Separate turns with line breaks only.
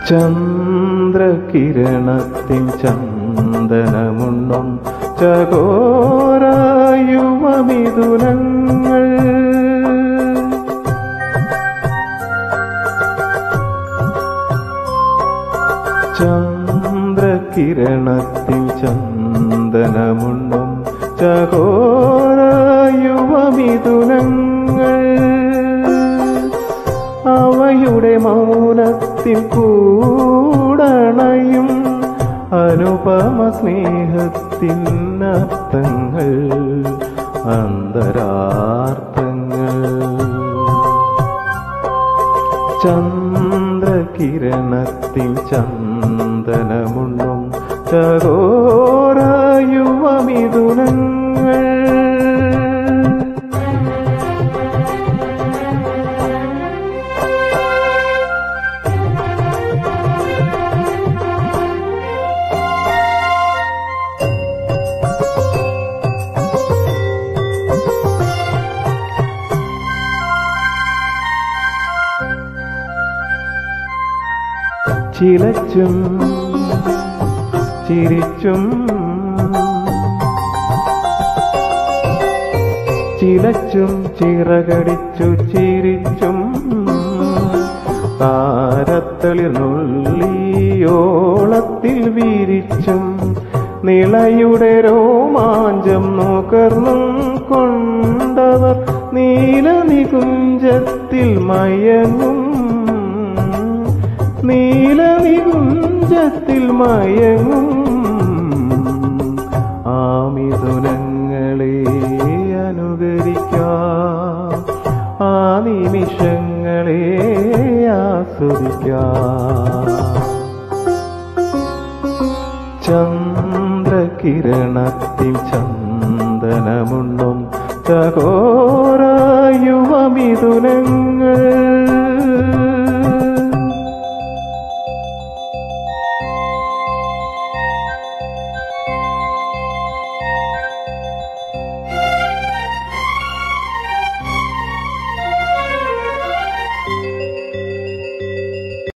ചന്ദ്രകിരണത്തിൻ ചന്ദനമുണ്ണും ചകോരായുവമിഥുനങ്ങൾ ചന്ദ്രകിരണത്തിൻ ചന്ദനമുണ്ണും ചകോരായുവമിഥുനങ്ങൾ അവയുടെ മൗനത്തിൽ കൂടണയും അനുപമ സ്നേഹത്തിൻ അർത്ഥങ്ങൾ അന്തരാർത്ഥങ്ങൾ ചന്ദ്രകിരണത്തിൻ ചന്ദനമുണ്ണും ചകോരായുവമിഥുനങ്ങൾ ചിലച്ചും ചിരിച്ചും ചിലച്ചും ചിറകടിച്ചു ചിരിച്ചും താരത്തളിർ നുള്ളിയോളത്തിൽ വീരിച്ചും നിളയുടെ രോമാഞ്ചം നുകർന്നും കൊണ്ടവർ നീലനികുഞ്ചത്തിൽ മയങ്ങും നീലനികുഞ്ചത്തിൽ മയങ്ങും ആമിഥുനങ്ങളെ അനുകരിക്കാം ആ നിമിഷങ്ങളെ ആസ്വദിക്കാം ചന്ദ്രകിരണത്തിൽ ചന്ദനമുണ്ണും ചകോരായുവമിഥുനങ്ങൾ